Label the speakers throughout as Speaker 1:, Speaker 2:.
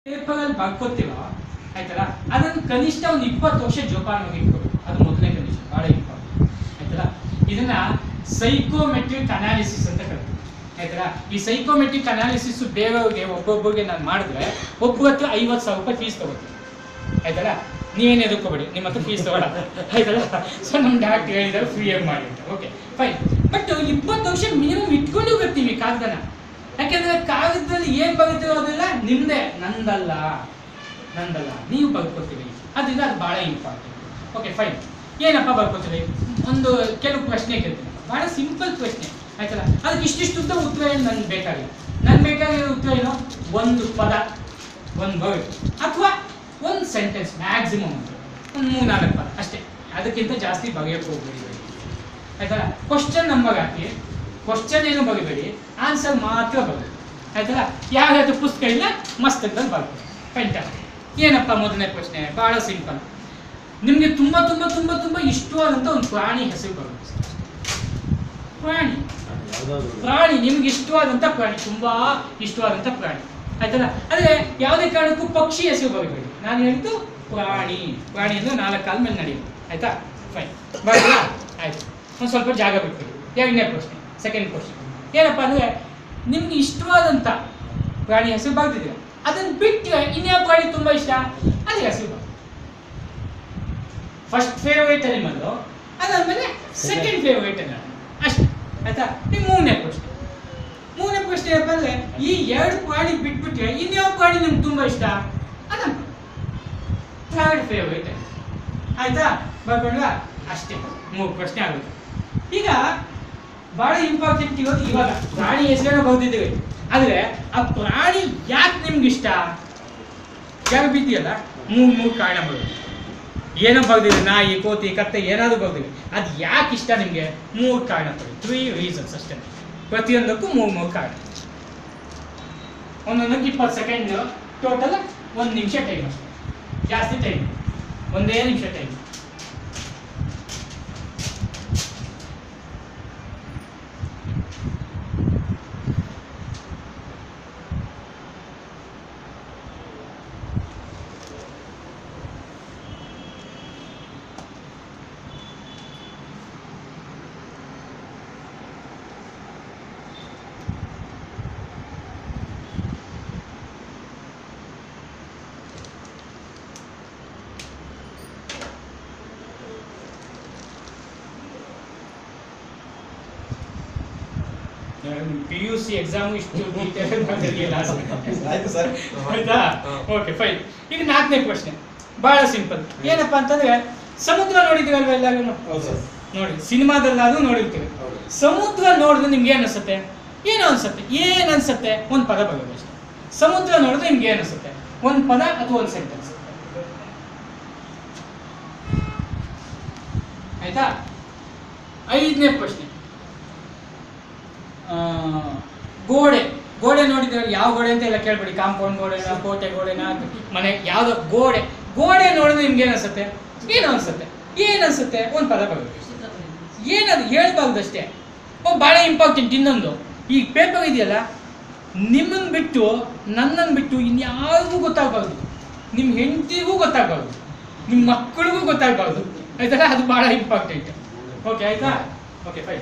Speaker 1: ಪೇಪರಲ್ಲಿ ಬರ್ಕೋತೀವೋ ಆಯ್ತಲ್ಲ ಅದನ್ನು ಕನಿಷ್ಠ ಒಂದು ಇಪ್ಪತ್ತು ವರ್ಷ ಜೋಪಾನವಾಗಿ ಇಟ್ಕೋಬೇಕು ಅದು ಮೊದಲನೇ ಕಂಡೀಷನ್ ಭಾಳ ಇಂಪಾರ್ಟೆಂಟ್ ಆಯ್ತಲ್ಲ ಇದನ್ನ ಸೈಕೋಮೆಟ್ರಿಕ್ ಅನಾಲಿಸಿಸ್ ಅಂತ ಕರಿತೀವಿ ಆಯ್ತಲ್ಲ ಈ ಸೈಕೋಮೆಟ್ರಿಕ್ ಅನಾಲಿಸಿಸ್ ಬೇರೆಯವ್ರಿಗೆ ಒಬ್ಬೊಬ್ಬರಿಗೆ ನಾನು ಮಾಡಿದ್ರೆ ಒಬ್ಬರ ಹತ್ರ ಐವತ್ತು ಸಾವಿರ ರೂಪಾಯಿ ಫೀಸ್ ತಗೋತೀನಿ ಆಯ್ತಲ್ಲ ನೀವೇನು ಎದುರ್ಕೋಬೇಡಿ ನಿಮ್ಮ ಹತ್ರ ಫೀಸ್ ತಗೊಳ ಆಯ್ತಲ್ಲ ಸೊ ನಮ್ಮ ಡಾಕ್ಟರ್ ಹೇಳಿದ್ದಾರೆ ಫ್ರೀ ಆಗಿ ಮಾಡಿ ಅಂತ ಓಕೆ ಫೈನ್ ಬಟ್ ಇಪ್ಪತ್ತು ವರ್ಷ ಮಿನಿಮಮ್ ಇಟ್ಕೊಂಡು ಬರ್ತೀವಿ ಕಾಗದನ ಯಾಕೆಂದ್ರೆ ಕಾಗದದಲ್ಲಿ ಏನ್ ಬರೀತಿರೋ ಅದೆಲ್ಲ ನಿಮ್ದೇ ನಂದಲ್ಲ ನಂದಲ್ಲ ನೀವು ಬರ್ಕೋತೀರಿ ಅದರಿಂದ ಅದು ಬಹಳ ಇಂಪಾರ್ಟೆಂಟ್ ಓಕೆ ಫೈನ್ ಏನಪ್ಪ ಬರ್ಕೋತೀರಿ ಒಂದು ಕೆಲವು ಪ್ರಶ್ನೆ ಕೇಳ್ತೀನಿ ಬಹಳ ಸಿಂಪಲ್ ಪ್ರಶ್ನೆ ಆಯ್ತಲ್ಲ ಅದಕ್ಕೆ ಇಷ್ಟಿಷ್ಟು ಉದ್ದ ಉತ್ತರ ಏನು ನನ್ಗೆ ಬೇಕಾಗಿಲ್ಲ ನನ್ಗೆ ಬೇಕಾಗಿರೋ ಉತ್ತರ ಏನು ಒಂದು ಪದ ಒಂದು ವರ್ಡ್ ಅಥವಾ ಒಂದು ಸೆಂಟೆನ್ಸ್ ಮ್ಯಾಕ್ಸಿಮಮ್ ಒಂದು ಮೂರು ನಾಲ್ಕು ಪದ ಅಷ್ಟೇ ಅದಕ್ಕಿಂತ ಜಾಸ್ತಿ ಬಗೆಯಕ್ಕೆ ಹೋಗ್ಬೇಡಿ ಆಯ್ತಲ್ಲ ಕ್ವಶನ್ ನಂಬರ್ ಹಾಕಿ ಕ್ವಶನ್ ಏನು ಬರಿಬೇಡಿ ಆನ್ಸರ್ ಮಾತ್ರ ಬರಬೇಕು ಆಯ್ತಲ್ಲ ಯಾವ್ದಾದ್ರು ಪುಸ್ತಕ ಇಲ್ಲ ಮಸ್ತಕದಲ್ಲಿ ಬರ್ಬೇಕು ಫ್ಯಾಂಟಾಸ್ಟಿಕ್ ಏನಪ್ಪ ಮೊದಲನೇ ಪ್ರಶ್ನೆ ಬಹಳ ಸಿಂಪಲ್ ನಿಮಗೆ ತುಂಬಾ ತುಂಬಾ ತುಂಬಾ ತುಂಬಾ ಇಷ್ಟವಾದಂತ ಒಂದು ಪ್ರಾಣಿ ಹೆಸರು ಬರುತ್ತೆ ಪ್ರಾಣಿ ಪ್ರಾಣಿ ನಿಮ್ಗೆ ಇಷ್ಟವಾದಂತ ಪ್ರಾಣಿ ತುಂಬಾ ಇಷ್ಟವಾದಂತ ಪ್ರಾಣಿ ಆಯ್ತಲ್ಲ ಆದ್ರೆ ಯಾವುದೇ ಕಾರಣಕ್ಕೂ ಪಕ್ಷಿ ಹೆಸರು ಬರಬೇಡಿ ನಾನು ಹೇಳಿದ್ದು ಪ್ರಾಣಿ ಪ್ರಾಣಿ ಅಂದ್ರೆ ನಾಲ್ಕು ಕಾಲ ಮೇಲೆ ನಡೆಯುತ್ತೆ ಆಯ್ತಾ ಫೈನ್ ಬರಲ್ಲ ಆಯ್ತು ಒಂದು ಸ್ವಲ್ಪ ಜಾಗ ಬಿಟ್ಬಿಡಿ ಎರಡನೇ ಪ್ರಶ್ನೆ ಸೆಕೆಂಡ್ ಕ್ವಶನ್ ಏನಪ್ಪ ಅಂದ್ರೆ ನಿಮ್ಗೆ ಇಷ್ಟವಾದಂತ ಪ್ರಾಣಿ ಹೆಸರು ಬರ್ತಿದೆ ಅದನ್ನ ಬಿಟ್ಟರೆ ಇನ್ಯಾವ ಪ್ರಾಣಿ ತುಂಬಾ ಇಷ್ಟ ಅದೇ ಹೆಸರು ಬರ್ತದೆ ಫಸ್ಟ್ ಫೇವ್ರೇಟ್ ಅನಿಮಲ್ ಅದಾದ್ಮೇಲೆ ಸೆಕೆಂಡ್ ಫೇವ್ರೇಟ್ ಅನಿಮಲ್ ಅಷ್ಟೇ ಆಯ್ತಾ ಈಗ ಮೂರನೇ ಪ್ರಶ್ನೆ ಮೂರನೇ ಪ್ರಶ್ನೆ ಏನಪ್ಪ ಅಂದ್ರೆ ಈ ಎರಡು ಪ್ರಾಣಿ ಬಿಟ್ಬಿಟ್ರೆ ಇನ್ಯಾವ ಪ್ರಾಣಿ ನಿಮ್ಗೆ ತುಂಬಾ ಇಷ್ಟ ಅದನ್ನ ಥರ್ಡ್ ಫೇವ್ರೇಟ್ ಆಯ್ತಾ ಬರ್ಕೊಂಡ್ವಾ ಅಷ್ಟೇ ಮೂರು ಪ್ರಶ್ನೆ ಆಗುತ್ತೆ ಈಗ ಬಹಳ ಇಂಪಾರ್ಟೆಂಟ್ ಇರೋದು ಇವಾಗ ಪ್ರಾಣಿ ಹೆಸರನ್ನ ಬರ್ದಿದ್ದೀವಿ ಆದ್ರೆ ಆ ಪ್ರಾಣಿ ಯಾಕೆ ನಿಮ್ಗೆ ಇಷ್ಟ ಯಾಕೆ ಬಿದ್ದಿಯಲ್ಲ ಮೂರು ಮೂರು ಕಾರಣ ಬರುತ್ತೆ ಏನೋ ಬರ್ದಿದೆ ನಾಯಿ ಕೋತಿ ಕತ್ತೆ ಏನಾದ್ರು ಬರ್ದಿವಿ ಅದು ಯಾಕೆ ಇಷ್ಟ ನಿಮಗೆ ಮೂರು ಕಾರಣ ಕೊಡಿ ತ್ರೀ ರೀಸನ್ಸ್ ಅಷ್ಟೇ ಪ್ರತಿಯೊಂದಕ್ಕೂ ಮೂರು ಮೂರು ಕಾರಣ ಒಂದೊಂದಕ್ಕೆ ಇಪ್ಪತ್ತು ಸೆಕೆಂಡ್ ಟೋಟಲ್ ಒಂದು ನಿಮಿಷ ಟೈಮ್ ಅಷ್ಟೇ ಜಾಸ್ತಿ ಟೈಮ್ ಒಂದೇ ನಿಮಿಷ time P U C exam ಇಷ್ಟು ಡೀಟೇಲ್ ಮಾಡಿರಲಿಲ್ಲ
Speaker 2: ಆಯ್ತು ಸರ್
Speaker 1: ಆಯ್ತಾ ಓಕೆ ಫೈನ್ ಈಗ ನಾಲ್ಕನೇ ಪ್ರಶ್ನೆ ಬಹಳ ಸಿಂಪಲ್ ಏನಪ್ಪಾ ಅಂತಂದ್ರೆ ಸಮುದ್ರ ನೋಡಿದ್ದೀರಲ್ವ ಎಲ್ಲರೂ
Speaker 2: ಹೌದು ಸರ್
Speaker 1: ನೋಡಿ ಸಿನಿಮಾದಲ್ಲಾದ್ರೂ ನೋಡಿರ್ತೀವಿ
Speaker 2: ಹೌದು
Speaker 1: ಸಮುದ್ರ ನೋಡಿದ್ರೆ ನಿಮ್ಗೆ ಏನ್ ಅನ್ಸುತ್ತೆ ಏನು ಅನ್ಸುತ್ತೆ ಏನ್ ಅನ್ಸುತ್ತೆ ಒಂದು ಪದ ಬರೋದು ಅಷ್ಟೇ ಸಮುದ್ರ ನೋಡಿದ್ರೆ ನಿಮ್ಗೆ ಏನ್ ಅನ್ಸುತ್ತೆ ಒಂದು ಪದ ಅಥವಾ ಒಂದು ಸೆಂಟೆನ್ಸ್ ಆಯ್ತಾ ಐದನೇ ಪ್ರಶ್ನೆ ಆ, ಗೋಡೆ ಗೋಡೆ ನೋಡಿದ್ರೆ ಯಾವ ಗೋಡೆ ಅಂತ ಎಲ್ಲ ಕೇಳ್ಬೇಡಿ ಕಾಂಪೌಂಡ್ ಗೋಡೆನ ಕೋಟೆ ಗೋಡೆನ ಮನೆ ಯಾವ್ದೋ ಗೋಡೆ ಗೋಡೆ ನೋಡಿದ್ರೆ ನಿಮ್ಗೆ ಏನ್ ಅನ್ಸುತ್ತೆ ಏನು ಅನ್ಸುತ್ತೆ ಏನ್ ಅನ್ಸುತ್ತೆ ಒಂದು ಪದ ಬರೋದು ಏನದು ಹೇಳ್ಬಾರ್ದಷ್ಟೇ ಓ ಭಾಳ ಇಂಪಾರ್ಟೆಂಟ್ ಇನ್ನೊಂದು ಈ ಪೇಪರ್ ಇದೆಯಲ್ಲ ನಿಮ್ಮನ್ನು ಬಿಟ್ಟು ನನ್ನನ್ನು ಬಿಟ್ಟು ಇನ್ಯಾರಿಗೂ ಗೊತ್ತಾಗಬಾರ್ದು ನಿಮ್ಮ ಹೆಂಡತಿಗೂ ಗೊತ್ತಾಗಬಾರ್ದು ನಿಮ್ಮ ಮಕ್ಕಳಿಗೂ ಗೊತ್ತಾಗಬಾರ್ದು ಆಯ್ತಲ್ಲ ಅದು ಭಾಳ ಇಂಪಾರ್ಟೆಂಟ್ ಓಕೆ ಆಯ್ತಾ ಓಕೆ ಫೈನ್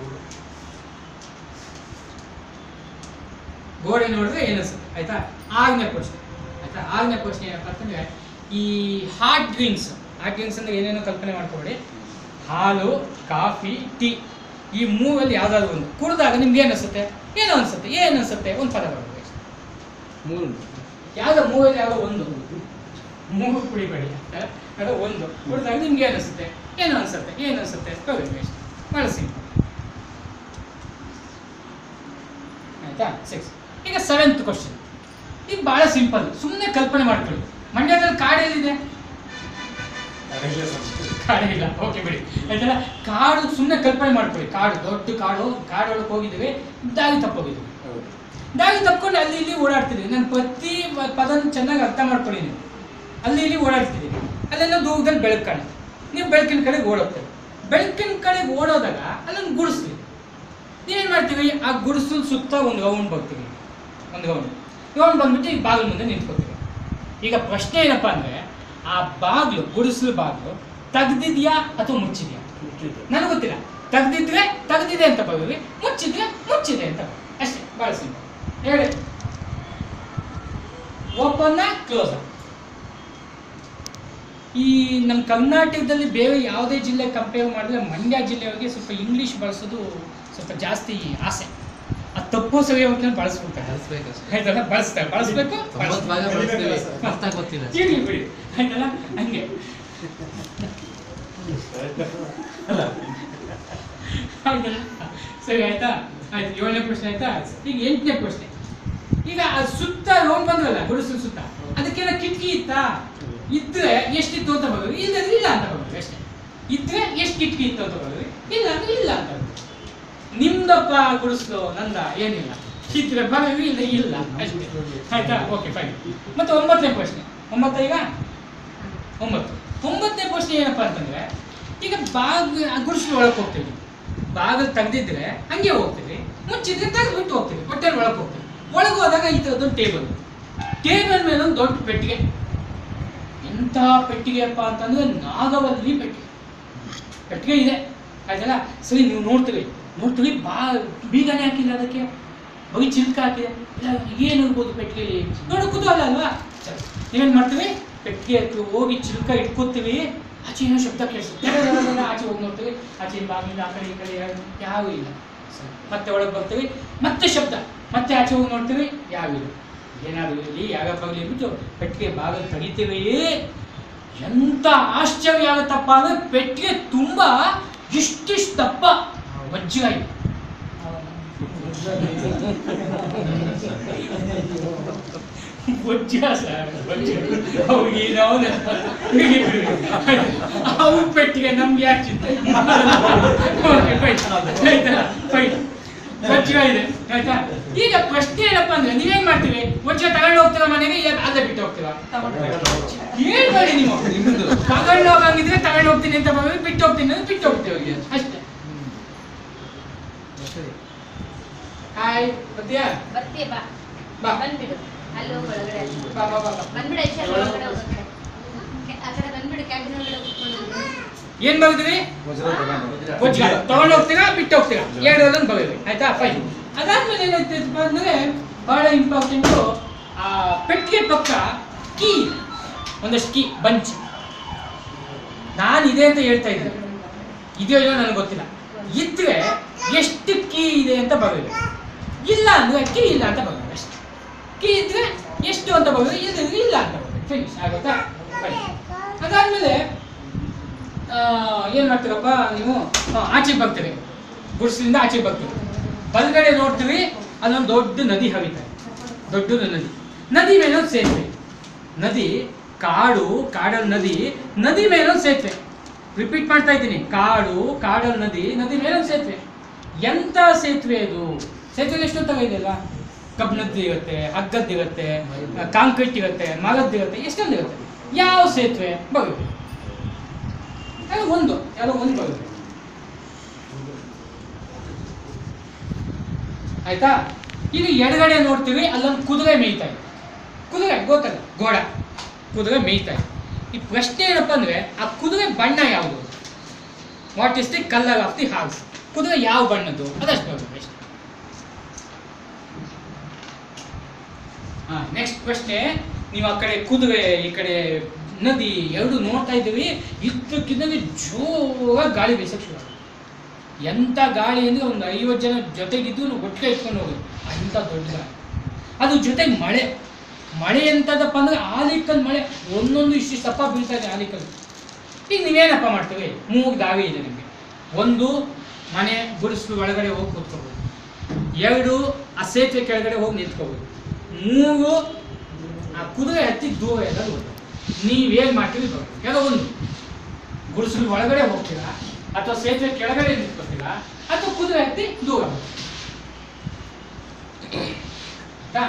Speaker 1: ಗೋಡೆ ನೋಡಿದ್ರೆ ಏನಿಸುತ್ತೆ ಆಯ್ತಾ ಆರನೇ ಪ್ರಶ್ನೆ ಆಯ್ತಾ ಆರನೇ ಪ್ರಶ್ನೆ ಏನಪ್ಪ ಅಂತಂದ್ರೆ ಈ ಹಾಟ್ ಡ್ರಿಂಕ್ಸ್ ಹಾಟ್ ಡ್ರಿಂಕ್ಸ್ ಅಂದ್ರೆ ಏನೇನೋ ಕಲ್ಪನೆ ಮಾಡ್ಕೊಬೇಡಿ ಹಾಲು ಕಾಫಿ ಟೀ ಈ ಮೂರಲ್ಲಿ ಯಾವ್ದಾದ್ರು ಒಂದು ಕುಡಿದಾಗ ನಿಮ್ಗೆ ಏನು ಅನ್ಸುತ್ತೆ ಏನು ಅನ್ಸುತ್ತೆ ಏನು ಅನ್ಸುತ್ತೆ ಒಂದು ಪದ ಬರಬೇಕು
Speaker 2: ಮೂರು
Speaker 1: ಯಾವ್ದೋ ಮೂರಲ್ಲಿ ಯಾವುದೋ ಒಂದು ಮೂರು ಕುಡಿಬೇಡಿ ಅದು ಒಂದು ಕುಡಿದಾಗ ನಿಮ್ಗೆ ಏನು ಅನ್ಸುತ್ತೆ ಏನು ಅನ್ಸುತ್ತೆ ಏನು ಅನ್ಸುತ್ತೆ ಬರಬೇಕು ಅಷ್ಟೇ ಭಾಳ ಸಿಂಪಲ್ ಆಯ್ತಾ ಸಿಕ್ಸ್ ಈಗ ಸೆವೆಂತ್ ಕ್ವಶನ್ ಈಗ ಭಾಳ ಸಿಂಪಲ್ ಸುಮ್ಮನೆ ಕಲ್ಪನೆ ಮಾಡ್ಕೊಳ್ಳಿ ಮಂಡ್ಯದಲ್ಲಿ ಕಾಡು ಎಲ್ಲಿದೆ ಕಾಡೇ ಇಲ್ಲ ಓಕೆ ಬಿಡಿ ಆಯ್ತಲ್ಲ ಕಾಡು ಸುಮ್ಮನೆ ಕಲ್ಪನೆ ಮಾಡ್ಕೊಳ್ಳಿ ಕಾಡು ದೊಡ್ಡ ಕಾಡು ಕಾಡೊಳಗೆ ಹೋಗಿದ್ದೀವಿ ದಾರಿ ತಪ್ಪೋಗಿದ್ದೀವಿ
Speaker 2: ಹೌದು
Speaker 1: ದಾರಿ ತಪ್ಕೊಂಡು ಅಲ್ಲಿ ಇಲ್ಲಿ ಓಡಾಡ್ತಿದ್ವಿ ನಾನು ಪ್ರತಿ ಪದನ ಚೆನ್ನಾಗಿ ಅರ್ಥ ಮಾಡ್ಕೊಳ್ಳಿ ನೀವು ಅಲ್ಲಿ ಇಲ್ಲಿ ಓಡಾಡ್ತಿದ್ದೀವಿ ಅಲ್ಲೆಲ್ಲ ದೂರದಲ್ಲಿ ಬೆಳಕು ಕಾಣುತ್ತೆ ನೀವು ಬೆಳಕಿನ ಕಡೆಗೆ ಓಡೋಗ್ತೀವಿ ಬೆಳಕಿನ ಕಡೆಗೆ ಓಡೋದಾಗ ಅಲ್ಲೊಂದು ಗುಡಿಸ್ಲಿ ನೀವೇನು ಮಾಡ್ತೀವಿ ಆ ಗುಡಿಸಲು ಸುತ್ತ ಒಂದು ರೌಂಡ್ ಬರ್ತೀವಿ ಒಂದು ರೌಂಡ್ ರೌಂಡ್ ಬಂದ್ಬಿಟ್ಟು ಈ ಬಾಗಿಲು ಮುಂದೆ ನಿಂತ್ಕೋತೀವಿ ಈಗ ಪ್ರಶ್ನೆ ಏನಪ್ಪಾ ಅಂದ್ರೆ ಆ ಬಾಗ್ಲು ಗುಡಿಸಲು ಬಾಗ್ಲು ತೆಗ್ದಿದ್ಯಾ ಅಥವಾ ಮುಚ್ಚಿದ್ಯಾ ನನಗೆ ಗೊತ್ತಿಲ್ಲ ತೆಗ್ದಿದ್ರೆ ತೆಗ್ದಿದೆ ಅಂತ ಬರೋದು ಮುಚ್ಚಿದ್ರೆ ಮುಚ್ಚಿದೆ ಅಂತ ಬರೋದು ಅಷ್ಟೇ ಭಾಳ ಸಿಂಪಲ್ ಹೇಳಿ ಓಪನ್ ಕ್ಲೋಸ್ ಈ ನಮ್ಮ ಕರ್ನಾಟಕದಲ್ಲಿ ಬೇರೆ ಯಾವುದೇ ಜಿಲ್ಲೆ ಕಂಪೇರ್ ಮಾಡಿದ್ರೆ ಮಂಡ್ಯ ಜಿಲ್ಲೆಯವರಿಗೆ ಸ್ವಲ್ಪ ಇಂಗ್ಲೀಷ್ ಬಳಸೋದು ಸ್ವಲ್ಪ ಜಾಸ್ತಿ ಆಸೆ ಅದು ತಪ್ಪು ಸರಿ ಹೋಗ್ತಾರೆ ಬಳಸ್ಬಿಡ್ತಾರೆ ಆಯ್ತಲ್ಲ ಬಳಸ್ತಾರೆ ಬಳಸ್ಬೇಕು
Speaker 3: ತೊಂಬತ್ತು ಭಾಗ
Speaker 1: ಬಳಸ್ತಾರೆ.
Speaker 3: ಬಳಸ್ತೀವಿ ಅರ್ಥ ಗೊತ್ತಿಲ್ಲ
Speaker 1: ಇರ್ಲಿ ಬಿಡಿ ಆಯ್ತಲ್ಲ ಹಂಗೆ ಆಯ್ತಲ್ಲ ಸರಿ ಆಯ್ತಾ ಆಯ್ತು ಏಳನೇ ಪ್ರಶ್ನೆ ಆಯ್ತಾ ಈಗ ಎಂಟನೇ ಪ್ರಶ್ನೆ ಈಗ ಆ ಸುತ್ತ ರೌಂಡ್ ಬಂದ್ರಲ್ಲ ಗುಡಿಸಲು ಸುತ್ತ ಅದಕ್ಕೆಲ್ಲ ಕಿಟಕಿ ಇತ್ತಾ ಇದ್ರೆ ಎಷ್ಟಿತ್ತು ಅಂತ ಬರೋದು ಇಲ್ಲದ್ರೆ ಇಲ್ಲ ಅಂತ ಬರೋದು ಅಷ್ಟೇ ಇದ್ರೆ ಎಷ್ಟು ಕಿಟಕಿ ಇತ್ತು ಅಂತ ಬರೋದು ಇಲ್ಲ ಅಂದ್ರೆ ಇಲ್ಲ ಅಂತ ಬರೋದು ನಿಮ್ದಪ್ಪ ಗುಡಿಸ್ಲು ನಂದ ಏನಿಲ್ಲ ಇದ್ರೆ ಬರೋದು ಇಲ್ಲ ಇಲ್ಲ ಅಷ್ಟೇ ಆಯ್ತಾ ಓಕೆ ಫೈನ್ ಮತ್ತೆ ಒಂಬತ್ತನೇ ಪ್ರಶ್ನೆ ಒಂಬತ್ತ ಈಗ ಒಂಬತ್ತು ಒಂಬತ್ತನೇ ಪ್ರಶ್ನೆ ಏನಪ್ಪಾ ಅಂತಂದ್ರೆ ಈಗ ಬಾಗ್ ಗುಡಿಸ್ಲು ಒಳಗೆ ಹೋಗ್ತೀವಿ ಬಾಗಿಲು ತೆಗ್ದಿದ್ರೆ ಹಂಗೆ ಹೋಗ್ತೀವಿ ಮುಚ್ಚಿದ್ರೆ ತೆಗೆದ್ಬಿಟ್ಟು ಹೋಗ್ತೀವಿ ಹೊಟ್ಟೆಲ್ ಒಳಗೆ ಹೋಗ್ತೀವಿ ಒಳಗೆ ಹೋದಾಗ ಈ ಥರದೊಂದು ಟೇಬಲ್ ಟೇಬಲ್ ಮೇಲೆ ಒಂದು ದೊಡ್ಡ ಪೆಟ್ಟಿಗೆ ಎಂಥ ಪೆಟ್ಟಿಗೆಯಪ್ಪ ಅಂತಂದ್ರೆ ನಾಗವಲ್ಲಿ ಪೆಟ್ಟಿಗೆ ಪೆಟ್ಟಿಗೆ ಇದೆ ಆಯ್ತಲ್ಲ ಸರಿ ನೀವು ನೋಡ್ತೀವಿ ನೋಡ್ತೀವಿ ಬಾ ಬೀಗನೆ ಹಾಕಿಲ್ಲ ಅದಕ್ಕೆ ಬರೀ ಚಿಲ್ಕ ಹಾಕಿದೆ ಇಲ್ಲ ಏನು ಇರ್ಬೋದು ಪೆಟ್ಟಿಗೆಲಿ ನೋಡೋ ಕುತೂಹಲ ಅಲ್ವಾ ಸರಿ ನೀವೇನ್ ಮಾಡ್ತೀವಿ ಪೆಟ್ಟಿಗೆ ಹತ್ರ ಹೋಗಿ ಚಿಲ್ಕ ಇಟ್ಕೋತೀವಿ ಆಚೆ ಏನೋ ಶಬ್ದ ಕೇಳಿಸುತ್ತೆ ಆಚೆ ಹೋಗಿ ನೋಡ್ತೀವಿ ಆಚೆ ಬಾಗಿಲಿಂದ ಆ ಕಡೆ ಈ ಕಡೆ ಯಾರು- ಯಾವೂ ಇಲ್ಲ ಸರಿ ಮತ್ತೆ ಒಳಗೆ ಬರ್ತೀವಿ ಮತ್ತೆ ಶಬ್ದ ಮತ್ತೆ ಆಚೆ ಹೋಗಿ ನೋಡ್ತೀವಿ ಯಾವಿಲ್ಲ ಏನಾದ್ರು ಇರಲಿ ಯಾಗಪ್ಪ ಆಗಲಿ ಬಿಟ್ಟು ಪೆಟ್ಟಿಗೆ ಬಾಗಿಲು ತೆಗಿತೀವಿ ಎಂತ ಆಶ್ಚರ್ಯ ಆಗುತ್ತಪ್ಪ ಅಂದ್ರೆ ಪೆಟ್ಟಿಗೆ ತುಂಬಾ ಇಷ್ಟಿಷ್ಟು ದಪ್ಪ ವಜ್ರ ಇದೆ ವಜ್ರ ಸರ್ ವಜ್ರ ಅವ್ರಿಗೆ ನಾವು ಅವು ಪೆಟ್ಟಿಗೆ ನಮ್ಗೆ ಯಾಕೆ ಚಿಂತೆ Okay, fine. ಆಯ್ತಾ ಫೈನ್ ವಜ್ರ ಇದೆ ಆಯ್ತಾ ಈಗ ಪ್ರಶ್ನೆ ಏನಪ್ಪಾ ಅಂದ್ರೆ ನೀವೇನ್ ಮಾಡ್ತೀವಿ ವಜ್ರ ತಗೊಂಡು ಹೋಗ್ತೀರಾ ಮನೆಗೆ ಇಲ್ಲ ಅಲ್ಲೇ ಬಿಟ್ಟು ಹೋಗ್ತೀರಾ ಏನ್ ಮಾಡಿ ನೀವು
Speaker 3: ನಿಮ್ದು.
Speaker 1: ತಗೊಂಡು ಹೋಗಂಗಿದ್ರೆ ತಗೊಂಡು ಹೋಗ್ತೀನಿ ಅಂತ ಬಂದ್ರೆ ಬಿಟ್ಟು ಹೋಗ್ತೀನಿ ಅಂದ್ರೆ ಬಿಟ್ಟು ಹೋಗ್ತೀವಿ ಅಷ್ಟೇ ಹಾಯ್ ಬರ್ತೀಯಾ
Speaker 4: ಬರ್ತೀಯ ಬಾ
Speaker 1: ಬಾ.
Speaker 4: ಬಂದ್ಬಿಡು ಅಲ್ಲಿ ಹೋಗಿ ಒಳಗಡೆ ಅಲ್ಲಿ.
Speaker 1: ಬಾ ಬಾ ಬಾ ಬಾ.
Speaker 4: ಬಂದ್ಬಿಡು ಐಶಾ ಅಲ್ಲಿ ಒಳಗಡೆ ಹೋಗೋ ಕಡೆ ಕೆ- ಆ ಕಡೆ ಬಂದ್ಬಿಡು ಕ್ಯಾಬಿನ್ ಒಳಗಡೆ ಕೂತ್ಕೊಂಡು
Speaker 1: ಏನ್ ಬರ್ತೀವಿ ವಜ್ರ ತಗೊಂಡು ಹೋಗ್ತೀರಾ ಬಿಟ್ಟು ಹೋಗ್ತೀರಾ ಎರಡರಲ್ಲೊಂದು ಬರೀರಿ ಆಯ್ತಾ ಫೈನ್ ಅದಾದ್ಮೇಲೆ ಏನಾಯ್ತು ಅಂದ್ರೆ ಬಹಳ ಇಂಪಾರ್ಟೆಂಟು ಆ ಪೆಟ್ಟಿಗೆ ಪಕ್ಕ ಕೀ ಒಂದಷ್ಟು ಕೀ ಬಂಚ್ ನಾನು ಇದೆ ಅಂತ ಹೇಳ್ತಾ ಇದ್ದೀನಿ ಇದೆಯೋ ಇಲ್ಲೋ ನನಗೆ ಗೊತ್ತಿಲ್ಲ ಇದ್ರೆ ಎಷ್ಟು ಕೀ ಇದೆ ಅಂತ ಬರಬೇಕು ಇಲ್ಲ ಅಂದ್ರೆ ಕೀ ಇಲ್ಲ ಅಂತ ಬರಬೇಕು ಅಷ್ಟೇ ಕೀ ಇದ್ರೆ ಎಷ್ಟು ಅಂತ ಬರೋದು ಇಲ್ಲದಿದ್ರೆ ಇಲ್ಲ ಅಂತ ಬರೋದು ಫಿನಿಶ್ ಆಗುತ್ತಾ Fine. ಅದಾದ್ಮೇಲೆ ಆ, ಏನ್ ಮಾಡ್ತೀರಪ್ಪ ನೀವು ಆ, ಆಚೆಗೆ ಬರ್ತೀರಿ ಗುಡಿಸಲಿಂದ ಆಚೆಗೆ ಬರ್ತೀವಿ ಬಲಗಡೆ ನೋಡ್ತೀವಿ ಅಲ್ಲೊಂದು ದೊಡ್ಡ ನದಿ ಹರಿತಾರೆ ದೊಡ್ಡದು ನದಿ ನದಿ ಮೇಲೊಂದು ಸೇತುವೆ ನದಿ ಕಾಡು ಕಾಡಲ್ ನದಿ ನದಿ ಮೇಲೊಂದು ಸೇತುವೆ ರಿಪೀಟ್ ಮಾಡ್ತಾ ಇದ್ದೀನಿ ಕಾಡು ಕಾಡಲ್ ನದಿ ನದಿ ಮೇಲೊಂದು ಸೇತುವೆ ಎಂತ ಸೇತುವೆ ಅದು ಸೇತುವೆ ಎಷ್ಟೊತ್ತಾಗ ಇದೆಯಲ್ಲ ಕಬ್ಬಿಣದ್ದು ಇರುತ್ತೆ ಹಗ್ಗದ್ದು ಇರುತ್ತೆ ಕಾಂಕ್ರೀಟ್ ಇರುತ್ತೆ ಮರದ್ದು ಇರುತ್ತೆ ಎಷ್ಟೊಂದು ಇರುತ್ತೆ ಯಾವ ಸೇತುವೆ ಬರುತ್ತೆ ಯಾರೋ ಒಂದು ಯಾರೋ ಒಂದು ಬರುತ್ತೆ ಆಯ್ತಾ ಈಗ ಎಡಗಡೆ ನೋಡ್ತೀವಿ ಅಲ್ಲೊಂದು ಕುದುರೆ ಮೇಯ್ತಾ ಇದೆ ಕುದುರೆ ಗೊತ್ತಲ್ಲ ಗೋಡ ಕುದುರೆ ಮೇಯ್ತಾ ಇದೆ ಈ ಪ್ರಶ್ನೆ ಏನಪ್ಪ ಅಂದ್ರೆ ಆ ಕುದುರೆ ಬಣ್ಣ ಯಾವುದು what is the colour of the horse ಕುದುರೆ ಯಾವ ಬಣ್ಣದ್ದು ಅದಷ್ಟು ಬರ್ಬೇಕು ಅಷ್ಟೇ ಹಾ ನೆಕ್ಸ್ಟ್ ಪ್ರಶ್ನೆ ನೀವು ಆ ಕಡೆ ಕುದುರೆ ಈ ಕಡೆ ನದಿ ಎರಡು ನೋಡ್ತಾ ಇದ್ದೀವಿ ಇದ್ದಕ್ಕಿದ್ದಂಗೆ ಜೋರಾಗಿ ಗಾಳಿ ಬೀಸಕ್ಕೆ ಶುರು ಆಗುತ್ತೆ. ಎಂಥ ಗಾಳಿ ಅಂದ್ರೆ ಒಂದು ಐವತ್ತು ಜನ ಜೊತೆಗಿದ್ದು ನಾವು ಒಟ್ಟಿಗೆ ಇಟ್ಕೊಂಡು ಹೋಗೋದು ಅಂಥ ದೊಡ್ಡ ಗಾಳಿ ಅದು ಜೊತೆಗೆ ಮಳೆ ಮಳೆ ಎಂತದಪ್ಪ ಅಂದ್ರೆ ಆಲಿಕಲ್ ಮಳೆ ಒಂದೊಂದು ಇಷ್ಟಿಷ್ಟು ದಪ್ಪ ಬೀಳ್ತಾ ಇದೆ ಆಲಿಕಲ್ ಈಗ ನೀವೇನಪ್ಪ ಮಾಡ್ತೀವಿ ಮೂರು ದಾರಿ ಇದೆ ನಿಮಗೆ ಒಂದು ಮನೆ ಗುಡಿಸಲು ಒಳಗಡೆ ಹೋಗಿ ಕೂತ್ಕೋಬೋದು ಎರಡು ಆ ಸೇತುವೆ ಕೆಳಗಡೆ ಹೋಗಿ ನಿಂತ್ಕೋಬೋದು ಮೂರು ಆ ಕುದುರೆ ಹತ್ತಿ ದೂರ ಎಲ್ಲ ಹೋಗ್ಬೇಕು ನೀವೇನು ಮಾಡ್ತೀವಿ ಬರ್ಬೇಕು ಯಾವುದೋ ಒಂದು ಗುಡಿಸಲು ಒಳಗಡೆ ಹೋಗ್ತೀರಾ ಅಥವಾ ಸೇತುವೆ ಕೆಳಗಡೆ ನಿಂತ್ಕೋತೀರಾ ಅಥವಾ ಕುದುರೆ ಹತ್ತಿ ದೂರ ಹೋಗ್ತೀರಾ ಆಯ್ತಾ?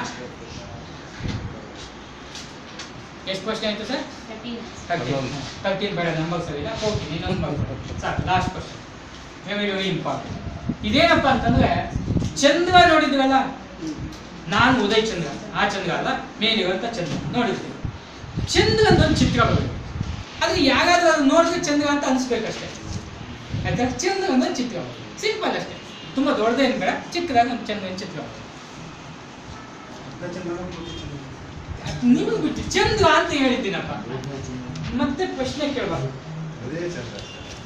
Speaker 1: ಎಷ್ಟು ಕ್ವಶನ್ ಆಯ್ತು ಸರ್
Speaker 4: ಥರ್ಟೀನ್
Speaker 1: ತರ್ಟೀನ್ ತರ್ಟೀನ್ ಬೇಡ ನಂಬರ್ ಸರಿ ಇಲ್ಲ ಫೋರ್ಟೀನ್ ಇನ್ನೊಂದು ಬರ್ಬೋದು ಸಾಕು last question very very important ಇದೇನಪ್ಪ ಅಂತಂದ್ರೆ ಚಂದ್ರ ನೋಡಿದ್ರಲ್ಲ ನಾನು ಉದಯ್ ಚಂದ್ರ ಆ ಚಂದ್ರ ಅಲ್ಲ ಮೇಲಿರುವಂತ ಚಂದ್ರ ನೋಡಿರ್ತೀವಿ ಚಂದ್ರನೊಂದು ಚಿತ್ರ ಬರುತ್ತೆ ಅದು ಯಾರಾದ್ರೂ ಅದು ನೋಡಿದ್ರೆ ಚಂದ್ರ ಅಂತ ಅನ್ಸ್ಬೇಕಷ್ಟೇ ಆಯ್ತಾ ಚಂದ್ರನೊಂದು ಚಿತ್ರ ಸಿಂಪಲ್ ಅಷ್ಟೇ ತುಂಬ ದೊಡ್ಡದೇನು ಬೇಡ ಚಿಕ್ಕದಾಗಿ ಒಂದು ಚಂದ್ರನ ಚಿತ್ರ ನಿಮಗೆ ಬಿಟ್ಟು ಚಂದ್ರ ಅಂತ ಹೇಳಿದ್ದೀನಪ್ಪ ಮತ್ತೆ ಪ್ರಶ್ನೆ ಕೇಳಬಾರ್ದು
Speaker 2: ಅದೇ ಚಂದ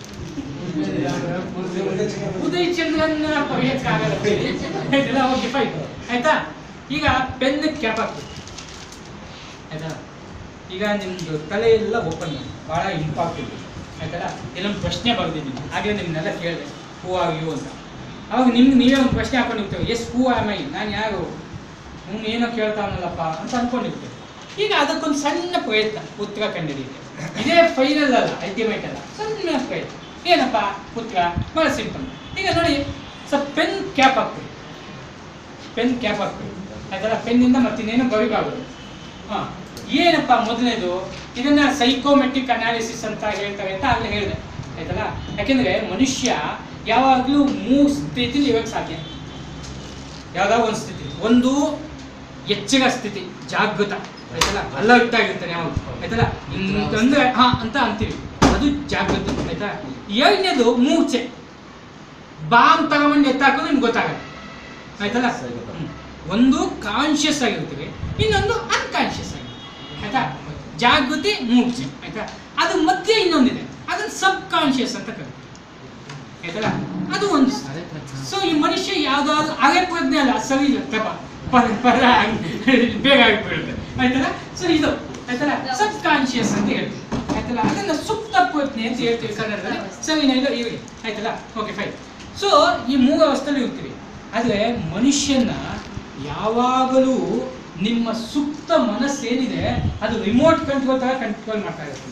Speaker 1: ಉದಯ್ ಚಂದ್ರನ್ನ ಪಡೆಯಕ್ಕಾಗಲ್ಲ ಆಯ್ತಲ್ಲ ಓಕೆ ಫೈನ್ ಆಯ್ತಾ ಈಗ ಪೆನ್ ಕ್ಯಾಪ್ ಹಾಕ್ಬೇಕು ಆಯ್ತಾ ಈಗ ನಿಮ್ದು ತಲೆ ಎಲ್ಲ ಓಪನ್ ಮಾಡಿ ಭಾಳ ಇಂಪಾರ್ಟೆಂಟ್ ಆಯ್ತಲ್ಲ ಇಲ್ಲೊಂದು ಪ್ರಶ್ನೆ ಬರ್ದಿದ್ದೀನಿ ಆಗಲೇ ನಿಮ್ಮನ್ನೆಲ್ಲ ಕೇಳಿದೆ ಹೂ ಆರ್ ಯು ಅಂತ ಅವಾಗ ನಿಮ್ಗೆ ನೀವೇ ಒಂದು ಪ್ರಶ್ನೆ ಹಾಕೊಂಡಿರ್ತೇವೆ ಎಸ್ ಹೂ ಆಮ್ ಐ ನಾನು ಯಾರು ಹ್ಞೂ ಏನೋ ಕೇಳ್ತಾವನಲ್ಲಪ್ಪ ಅಂತ ಅನ್ಕೊಂಡಿರ್ತೇವೆ ಈಗ ಅದಕ್ಕೊಂದು ಸಣ್ಣ ಪ್ರಯತ್ನ ಉತ್ತರ ಕಂಡಿಡಿಯಕ್ಕೆ ಇದೇ ಫೈನಲ್ ಅಲ್ಲ ಅಲ್ಟಿಮೇಟ್ ಅಲ್ಲ ಸಣ್ಣ ಪ್ರಯತ್ನ ಏನಪ್ಪ ಉತ್ತರ ಭಾಳ ಸಿಂಪಲ್ ಈಗ ನೋಡಿ ಸ್ವಲ್ಪ ಪೆನ್ ಕ್ಯಾಪ್ ಹಾಕ್ತೀವಿ ಪೆನ್ ಕ್ಯಾಪ್ ಹಾಕ್ತೀವಿ ಆಯ್ತಲ್ಲ ಪೆನ್ನಿಂದ ಮತ್ತಿನ್ನೇನು ಬರಿಬಾರ್ದು ಹಾಂ ಏನಪ್ಪ ಮೊದಲನೇದು ಇದನ್ನ ಸೈಕೋಮೆಟ್ರಿಕ್ ಅನಾಲಿಸಿಸ್ ಅಂತ ಹೇಳ್ತಾರೆ ಅಂತ ಆಗಲೇ ಹೇಳಿದೆ ಆಯ್ತಲ್ಲ ಯಾಕೆಂದ್ರೆ ಮನುಷ್ಯ ಯಾವಾಗಲೂ ಮೂರು ಸ್ಥಿತಿಲಿ ಇರೋಕ್ಕೆ ಸಾಧ್ಯ ಯಾವ್ದಾವ ಒಂದು ಸ್ಥಿತಿ ಒಂದು ಎಚ್ಚರ ಸ್ಥಿತಿ ಜಾಗೃತ ಆಯ್ತಲ್ಲ ಅಲರ್ಟ್ ಆಗಿರ್ತಾನೆ ಯಾವಾಗ ಆಯ್ತಲ್ಲ ಅಂದ್ರೆ ಹಾ ಅಂತ ಅಂತೀವಿ ಅದು ಜಾಗೃತಿ ಆಯ್ತಾ ಎರಡನೇದು ಮೂರ್ಛೆ ಬಾಂಬ್ ತಗೊಂಡು ಎತ್ತಾಕೋದು ನಿಮ್ಗೆ ಗೊತ್ತಾಗಲ್ಲ ಆಯ್ತಲ್ಲ ಹ್ಮ್. ಒಂದು ಕಾನ್ಶಿಯಸ್ ಆಗಿರ್ತೀವಿ ಇನ್ನೊಂದು ಅನ್ಕಾನ್ಶಿಯಸ್ ಆಗಿ ಆಯ್ತಾ ಜಾಗೃತಿ ಮೂರ್ಛೆ ಆಯ್ತಾ ಅದು ಮಧ್ಯೆ ಇನ್ನೊಂದಿದೆ ಅದನ್ನ ಸಬ್ ಕಾನ್ಶಿಯಸ್ ಅಂತ ಕರೀತೀವಿ ಆಯ್ತಲ್ಲ ಅದು ಒಂದು ಸೊ ಈ ಮನುಷ್ಯ ಯಾವ್ದಾದ್ರು ಅರೆ ಪ್ರಜ್ಞೆ ಅಲ್ಲ ಸರಿ ಇಲ್ಲ ತಪ ಪರ ಪರ ಆಗಿ- ಬೇಗ ಆಗಿಬಿಡುತ್ತೆ ಆಯ್ತಲ್ಲ ಸೊ ಇದು ಆಯ್ತಲ್ಲ ಸಬ್ ಕಾನ್ಶಿಯಸ್ ಅಂತ ಹೇಳ್ತೀವಿ ಆಯ್ತಲ್ಲ ಅದನ್ನ ಸುಪ್ತ ಪ್ರಜ್ಞೆ ಅಂತ ಹೇಳ್ತೀವಿ ಕನ್ನಡದಲ್ಲಿ ಸರಿನಾ ಇದು ಇವೆ ಆಯ್ತಲ್ಲ ಓಕೆ ಫೈನ್ ಸೊ ಈ ಮೂರು ಅವಸ್ಥೆಯಲ್ಲಿ ಇರ್ತೀವಿ ಆದ್ರೆ ಮನುಷ್ಯನ ಯಾವಾಗಲೂ ನಿಮ್ಮ ಸುಪ್ತ ಮನಸ್ಸೇನಿದೆ ಅದು ರಿಮೋಟ್ ಕಂಟ್ರೋಲ್ ತರ ಕಂಟ್ರೋಲ್ ಮಾಡ್ತಾ ಇರುತ್ತೆ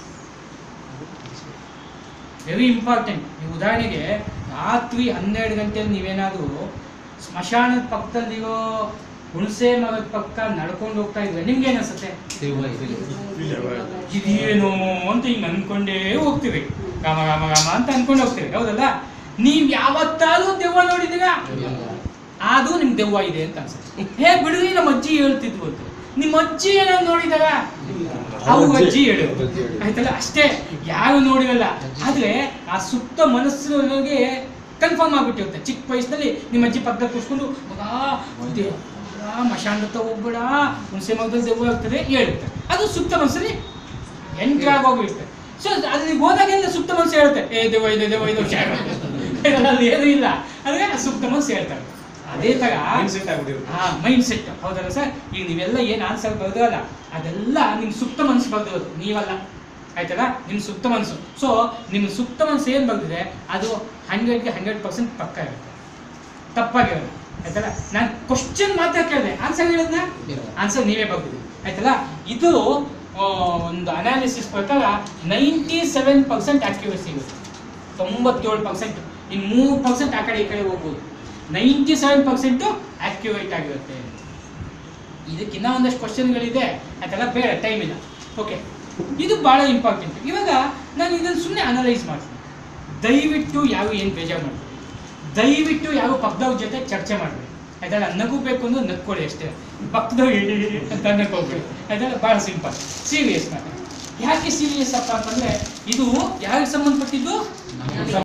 Speaker 1: ವೆರಿ ಇಂಪಾರ್ಟೆಂಟ್ ಈ ಉದಾಹರಣೆಗೆ ರಾತ್ರಿ ಹನ್ನೆರಡು ಗಂಟೆಯಲ್ಲಿ ನೀವೇನಾದರೂ ಸ್ಮಶಾನದ ಪಕ್ಕದಲ್ಲಿರೋ ಹುಣಸೆ ಮರದ ಪಕ್ಕ ನಡ್ಕೊಂಡು ಹೋಗ್ತಾ ಇದ್ರೆ ನಿಮ್ಗೆ ಏನಿಸುತ್ತೆ ಇದೇನೋ ಅಂತ ಹಿಂಗ್ ಅನ್ಕೊಂಡೇ ಹೋಗ್ತೀವಿ ರಾಮ ರಾಮ ರಾಮ ಅಂತ ಅನ್ಕೊಂಡು ಹೋಗ್ತೀವಿ ಹೌದಲ್ಲ ನೀವ್ ಯಾವತ್ತಾದ್ರೂ ದೆವ್ವ ನೋಡಿದೀರಾ ಅದು ನಿಮ್ ದೆವ್ವ ಇದೆ ಅಂತ ಅನ್ಸುತ್ತೆ ಹೇ ಬಿಡ್ರಿ ನಮ್ಮ ಅಜ್ಜಿ ಹೇಳ್ತಿದ್ವು ಅಂತ ನಿಮ್ಮ ಅಜ್ಜಿ ಏನೋ ನೋಡಿದಾರ ಅವು ಅಜ್ಜಿ ಹೇಳು ಆಯ್ತಲ್ಲ ಅಷ್ಟೇ ಯಾರು ನೋಡಿರಲ್ಲ ಆದ್ರೆ ಆ ಸುತ್ತ ಮನಸ್ಸಿನೊಳಗೆ ಕನ್ಫರ್ಮ್ ಆಗ್ಬಿಟ್ಟಿರುತ್ತೆ ಚಿಕ್ಕ ವಯಸ್ಸಿನಲ್ಲಿ ನಿಮ್ಮ ಅಜ್ಜಿ ಪಕ್ಕದಲ್ಲಿ ಕೂತ್ಕೊಂಡು ಮಗಾ ದೇವ ಮಶಾನ್ ಹತ್ರ ಹೋಗ್ಬೇಡ ಹುಣಸೆ ಮಗದಲ್ಲಿ ದೆವ್ವ ಆಗ್ತದೆ ಹೇಳುತ್ತೆ ಅದು ಸುತ್ತ ಮನಸ್ಸಲ್ಲಿ ಎಂಟ್ರ್ ಆಗೋಗಿರುತ್ತೆ ಸೊ ಅದ್ರಲ್ಲಿ ಹೋದಾಗೆಲ್ಲ ಸುತ್ತ ಮನಸ್ಸು ಹೇಳುತ್ತೆ ಏ ದೆವ್ವ ಇದೆ ದೆವ್ವ ಇದೆ ಹುಷಾರು ಅಲ್ಲಿ ಏನೂ ಇಲ್ಲ ಅಂದ್ರೆ ಆ ಸುತ್ತ ಮನಸ್ಸು ಹೇಳ್ತಾರೆ ಅದೇ ತರ
Speaker 2: Mindset ಆಗ್ಬಿಟ್ಟಿರುತ್ತೆ.
Speaker 1: ಹಾ ಮೈಂಡ್ ಸೆಟ್ ಹೌದಲ್ಲ ಸರ್ ಈಗ ನೀವೆಲ್ಲ ಏನ್ ಆನ್ಸರ್ ಬರ್ದಲ್ಲ ಅದೆಲ್ಲ ನಿಮ್ ಸುಪ್ತ ಮನಸ್ಸು ಬರ್ದಿರೋದು ನೀವಲ್ಲ ಆಯ್ತಲ್ಲ ನಿಮ್ ಸುಪ್ತ ಮನಸ್ಸು ಸೊ ನಿಮ್ ಸುಪ್ತ ಮನಸ್ಸು ಏನ್ ಬರ್ದಿದೆ ಅದು ಹಂಡ್ರೆಡ್ಗೆ ಹಂಡ್ರೆಡ್ ಪರ್ಸೆಂಟ್ ಪಕ್ಕ ಇರುತ್ತೆ ತಪ್ಪಾಗಿರೋದು ಆಯ್ತಲ್ಲ ನಾನು ಕ್ವಶನ್ ಮಾತ್ರ ಕೇಳಿದೆ ಆನ್ಸರ್ ಹೇಳಿದ್ನ ಆನ್ಸರ್ ನೀವೇ ಬರ್ದಿದ್ದೀವಿ ಆಯ್ತಲ್ಲ ಇದು ಆ, ಒಂದು ಅನಾಲಿಸಿಸ್ ಪ್ರಕಾರ ನೈಂಟಿ ಸೆವೆನ್ ಪರ್ಸೆಂಟ್ ಆಕ್ಯುರಸಿ ಇರುತ್ತೆ ತೊಂಬತ್ತೇಳು ಪರ್ಸೆಂಟ್ ಇನ್ನು ಮೂರು ಪರ್ಸೆಂಟ್ ಆ ಕಡೆ ಈ ಕಡೆ ಹೋಗ್ಬೋದು ನೈಂಟಿ ಸೆವೆನ್ ಪರ್ಸೆಂಟು ಆಕ್ಯುರೇಟ್ ಆಗಿರುತ್ತೆ ಇದಕ್ಕಿನ್ನ ಒಂದಷ್ಟು ಕ್ವಶನ್ಗಳಿದೆ ಅದೆಲ್ಲ ಬೇಡ ಟೈಮ್ ಇಲ್ಲ ಓಕೆ ಇದು ಭಾಳ ಇಂಪಾರ್ಟೆಂಟ್ ಇವಾಗ ನಾನು ಇದನ್ನು ಸುಮ್ಮನೆ ಅನಲೈಸ್ ಮಾಡ್ತೀನಿ ದಯವಿಟ್ಟು ಯಾವ ಏನು ಬೇಜಾರು ಮಾಡ್ತೀನಿ ದಯವಿಟ್ಟು ಯಾವ ಪಕ್ಕದವ್ರ ಜೊತೆ ಚರ್ಚೆ ಮಾಡಬೇಡಿ ಆಯ್ತಲ್ಲ ನಗು ಬೇಕು ಅಂದ್ರೆ ನಕ್ಕೊಳ್ಳಿ ಅಷ್ಟೇ ಪಕ್ಕದವ್ರು ಅಂತ ನಕ್ಕೋಗ್ಬೇಡಿ ಆಯ್ತಲ್ಲ ಭಾಳ ಸಿಂಪಲ್ ಸೀರಿಯಸ್ ಮಾತು ಯಾಕೆ ಸೀರಿಯಸ್ ಅಪ್ಪ ಅಂತಂದ್ರೆ ಇದು ಯಾರಿಗೆ ಸಂಬಂಧಪಟ್ಟಿದ್ದು